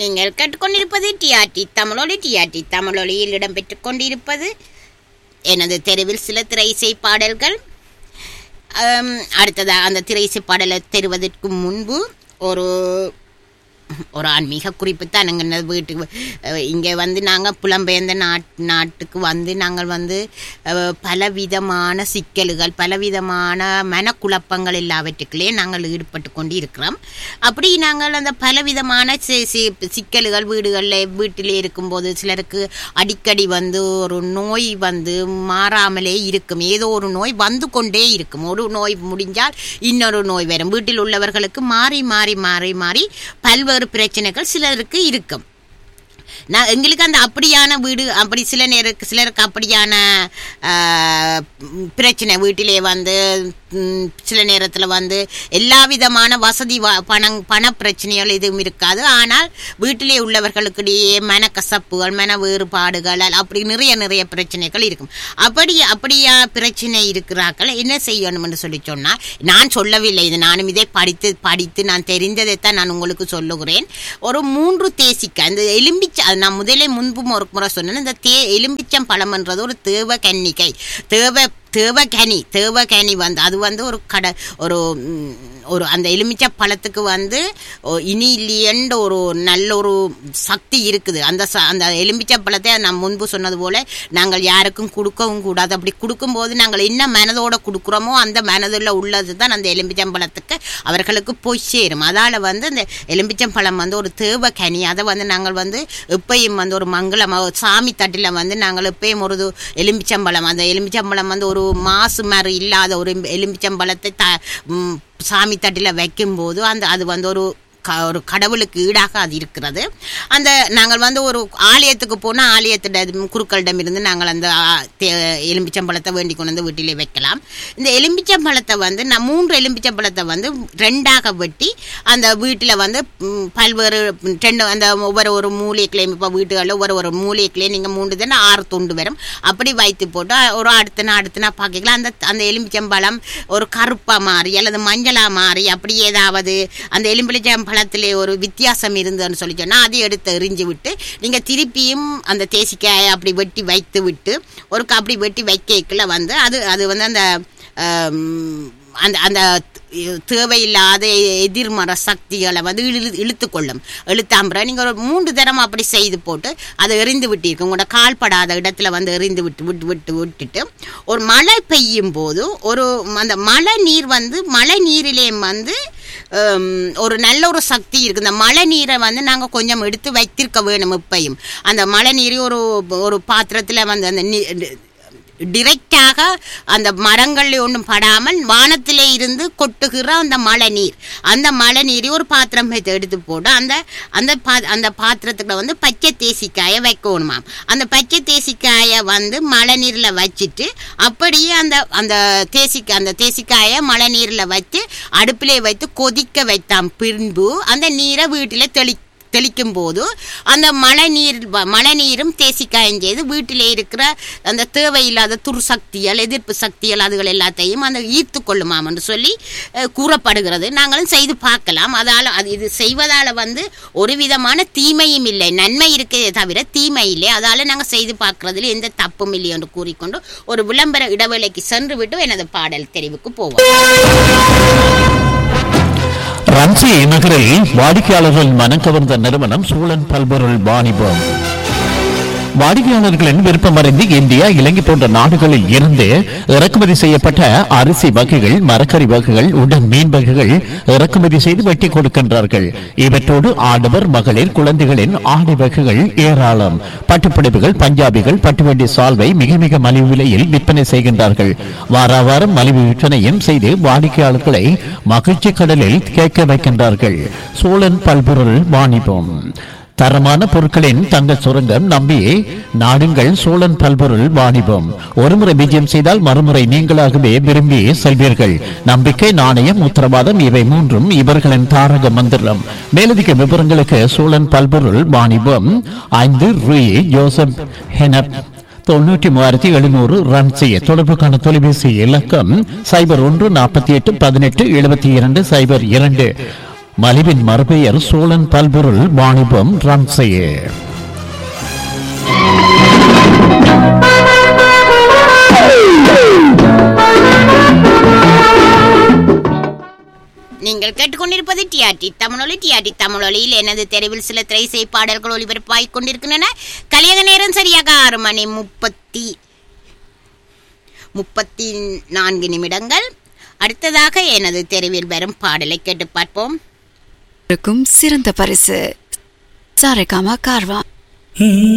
நீங்கள் கேட்டுக்கொண்டிருப்பது டிஆர்டி தமிழொலி டிஆர்டி தமிழொலியில் இடம்பெற்றுக் கொண்டிருப்பது எனது தெருவில் சில திரை இசை பாடல்கள் ஆம், அடுத்ததாக அந்த திரை இசை பாடலை தருவதற்கு முன்பு ஒரு ஒரு ஆன்மீக குறிப்பு தான் நாங்கள் வீட்டுக்கு இங்கே வந்து நாங்கள் புலம்பெயர்ந்த நாட் நாட்டுக்கு வந்து நாங்கள் வந்து அஹ், பலவிதமான சிக்கல்கள் பலவிதமான மனக்குழப்பங்கள் எல்லாவற்றுக்குள்ளே நாங்கள் ஈடுபட்டு கொண்டு இருக்கிறோம் அப்படி நாங்கள் அந்த பலவிதமான சி- சி- சிக்கல்கள் வீடுகளில் வீட்டிலே இருக்கும்போது சிலருக்கு அடிக்கடி வந்து ஒரு நோய் வந்து மாறாமலே இருக்கும் ஏதோ ஒரு நோய் வந்து கொண்டே இருக்கும் ஒரு நோய் முடிஞ்சால் இன்னொரு நோய் வரும் வீட்டில் உள்ளவர்களுக்கு மாறி மாறி மாறி மாறி பல்வேறு பிரச்சனைகள் சிலருக்கு இருக்கும் நான் எங்களுக்கு அந்த அப்படியான வீடு அப்படி சில நேருக்கு சிலருக்கு அப்படியான ஆஹ், ம், பிரச்சனை வீட்டிலே வந்து ம், சில நேரத்தில் வந்து எல்லா விதமான வசதி வ- பணம் பண பிரச்சனைகள் எதுவும் இருக்காது ஆனால் வீட்டிலே உள்ளவர்களுக்கிடையே மனக்கசப்புகள் மன வேறுபாடுகள் அப்படி நிறைய நிறைய பிரச்சனைகள் இருக்கும் அப்படி அப்படியா பிரச்சனை இருக்கிறார்கள் என்ன செய்யணும்னு சொல்லி சொன்னால் நான் சொல்லவில்லை இது நானும் இதை படித்து படித்து நான் தெரிந்ததைத்தான் நான் உங்களுக்கு சொல்லுகிறேன் ஒரு மூன்று தேசிக்காய் இந்த எலும்பிச்ச அது நான் முதலே முன்பும் ஒரு முறை சொன்னேன் இந்த தே எலும்பிச்சம் பழம்ன்றது ஒரு தேவ கன்னிகை தேவ தேவகனி தேவகனி வந்து அது வந்து ஒரு கட ஒரு ம், ஒரு அந்த எலுமிச்சை பழத்துக்கு வந்து ஒ- இனி இல்லையன்ற ஒரு நல்ல ஒரு சக்தி இருக்குது அந்த ச- அந்த எலுமிச்சை பழத்தை நான் முன்பு சொன்னது போல நாங்கள் யாருக்கும் கொடுக்கவும் கூடாது அப்படி கொடுக்கும்போது நாங்கள் என்ன மனதோட கொடுக்குறோமோ அந்த மனதில் உள்ளது தான் அந்த எலும்பிச்சம்பழத்துக்கு அவர்களுக்கு போய் சேரும் அதால் வந்து இந்த எலும்பிச்சம்பழம் வந்து ஒரு தேவ கனி அதை வந்து நாங்கள் வந்து எப்பயும் வந்து ஒரு மங்களமாக சாமி தட்டில் வந்து நாங்கள் எப்பயும் ஒரு இது எலும்பிச்சம்பழம் அந்த எலும்பிச்சம்பழம் வந்து ஒரு மாசு மாதிரி இல்லாத ஒரு எலும்பிச்சம்பழத்தை த ம், சாமி தட்டில் வைக்கும்போது அந்த அது வந்து ஒரு க ஒரு கடவுளுக்கு ஈடாக அது இருக்கிறது அந்த நாங்கள் வந்து ஒரு ஆலயத்துக்கு போனால் ஆலயத்திட குருக்களிடம் இருந்து நாங்கள் அந்த ஆ, தே- எலும்பிச்சம்பழத்தை வேண்டி கொண்டு வந்து வீட்டிலே வைக்கலாம் இந்த எலும்பிச்சம்பழத்தை வந்து நான் மூன்று எலும்பிச்சம்பழத்தை வந்து ரெண்டாக வெட்டி அந்த வீட்டில் வந்து ம், பல்வேறு ரெண்டு அந்த ஒவ்வொரு ஒரு மூலிகைகளையும் இப்போ வீட்டுகளில் ஒவ்வொரு ஒரு மூலிகைகளையும் நீங்கள் மூன்று தானே ஆறு துண்டு வரும் அப்படி வைத்து போட்டு ஒரு அடுத்த நாள் அடுத்த நாள் பார்க்கலாம் அந்த அந்த எலும்பிச்சம்பழம் ஒரு கருப்பாக மாறி அல்லது மஞ்சளாக மாறி அப்படி ஏதாவது அந்த எலும்பிச்சம்பழத்திலே ஒரு வித்தியாசம் இருந்ததுன்னு சொல்லி சொன்னால் அதை எடுத்து எறிஞ்சு விட்டு நீங்கள் திருப்பியும் அந்த தேசிக்காயை அப்படி வெட்டி வைத்து விட்டு ஒரு க- அப்படி வெட்டி வைக்கல வந்து அது அது வந்து அந்த ஆம், அந்த அந்த தேவையில்லாத எதிர்மறை சக்திகளை வந்து இழு இழுத்துக்கொள்ளும் இழுத்தாம்புற நீங்கள் ஒரு மூன்று தரம் அப்படி செய்து போட்டு அதை எறிந்து விட்டிருக்கு உங்களோட கால்படாத இடத்துல வந்து எறிந்து விட்டு விட்டு விட்டு விட்டுட்டு ஒரு மழை பெய்யும் போது ஒரு அந்த மழை நீர் வந்து மழை நீரிலே வந்து ஹம், ஒரு நல்ல ஒரு சக்தி இருக்கு இந்த மழை நீரை வந்து நாங்கள் கொஞ்சம் எடுத்து வைத்திருக்க வேணும் இப்பையும் அந்த மழை நீரை ஒரு ஒரு பாத்திரத்தில் வந்து அந்த நீ- டிரெக்டாக அந்த மரங்கள்ல ஒன்றும் படாமல் வானத்திலே இருந்து கொட்டுகிற அந்த மழை நீர் அந்த மழை நீரை ஒரு பாத்திரம் வைத்து எடுத்து போட்டு அந்த அந்த பா அந்த பாத்திரத்துக்குள்ள வந்து பச்சை தேசிக்காயை வைக்கணுமாம் அந்த பச்சை தேசிக்காயை வந்து மழை நீரில் வச்சுட்டு அப்படியே அந்த அந்த தேசிக்காய் அந்த தேசிக்காயை மழை நீரில் வச்சு அடுப்பிலே வைத்து கொதிக்க வைத்தாம் பின்பு அந்த நீரை வீட்டில் தெளி தெளிக்கும் போது அந்த மழை நீர் வ- மழை நீரும் தேசிக்காயும் செய்து வீட்டிலே இருக்கிற அந்த தேவையில்லாத துர்சக்திகள் எதிர்ப்பு சக்திகள் அதுகள் எல்லாத்தையும் அந்த ஈர்த்து கொள்ளுமாம் என்று சொல்லி அஹ், கூறப்படுகிறது நாங்களும் செய்து பார்க்கலாம் அதால் அது இது செய்வதால் வந்து ஒரு விதமான தீமையும் இல்லை நன்மை இருக்கே தவிர தீமை இல்லை அதால் நாங்கள் செய்து பார்க்கறதுல எந்த தப்பும் இல்லை என்று கூறிக்கொண்டு ஒரு விளம்பர இடைவேளைக்கு சென்று விட்டு எனது பாடல் தெரிவுக்கு போவோம் ரன்சி நகரில் வாடிக்கையாளர்கள் மனம் கவர்ந்த நிறுவனம் சூழன் பல்பொருள் வாணிபம் வாடிக்கையாளர்களின் விருப்பமறிந்து இந்தியா இலங்கை போன்ற நாடுகளில் இருந்து இறக்குமதி செய்யப்பட்ட அரிசி வகைகள் மரக்கறி வகைகள் உடன் மீன் வகைகள் இறக்குமதி செய்து வெட்டி கொடுக்கின்றார்கள் இவற்றோடு ஆடவர் மகளிர் குழந்தைகளின் ஆடை வகைகள் ஏராளம் பட்டுப்புடவைகள் பஞ்சாபிகள் பட்டுவண்டி சால்வை மிக மிக மலிவு விலையில் விற்பனை செய்கின்றார்கள் வாரா வாரம் மலிவு விற்பனையும் செய்து வாடிக்கையாளர்களை மகிழ்ச்சி கடலில் கேட்க வைக்கின்றார்கள் சோழன் பல்பொருள் வாணிபம் தரமான பொருட்களின் தங்க சுரங்கம் நம்பி நாடுங்கள் சோழன் பல்பொருள் வாணிபம் ஒருமுறை விஜயம் செய்தால் மறுமுறை நீங்களாகவே விரும்பி செல்வீர்கள் நம்பிக்கை நாணயம் உத்தரவாதம் இவை மூன்றும் இவர்களின் தாரக மந்திரம் மேலதிக விவரங்களுக்கு சோழன் பல்பொருள் வாணிபம் ஐந்து ரூ ஜோசப் ஹெனப் தொண்ணூற்றி மூவாயிரத்தி எழுநூறு ரன் செய்ய தொடர்புக்கான தொலைபேசி இலக்கம் சைபர் ஒன்று நாற்பத்தி எட்டு பதினெட்டு எழுபத்தி இரண்டு சைபர் இரண்டு மலிவின் மறுபெயர் சோழன் பல்பொருள் வாணிபம் ரன்சையே நீங்கள் கேட்டுக்கொண்டிருப்பது டிஆர்டி தமிழொலி டிஆர்டி தமிழொலியில் எனது தெருவில் சில திரைசை பாடல்கள் ஒளிபரப்பாகிக் கொண்டிருக்கின்றன கலியக நேரம் சரியாக ஆறு மணி முப்பத்தி முப்பத்தி நான்கு நிமிடங்கள் அடுத்ததாக எனது தெருவில் வரும் பாடலை கேட்டு பார்ப்போம் இருக்கும் சிறந்த பரிசு சாரேகாமா கார்வா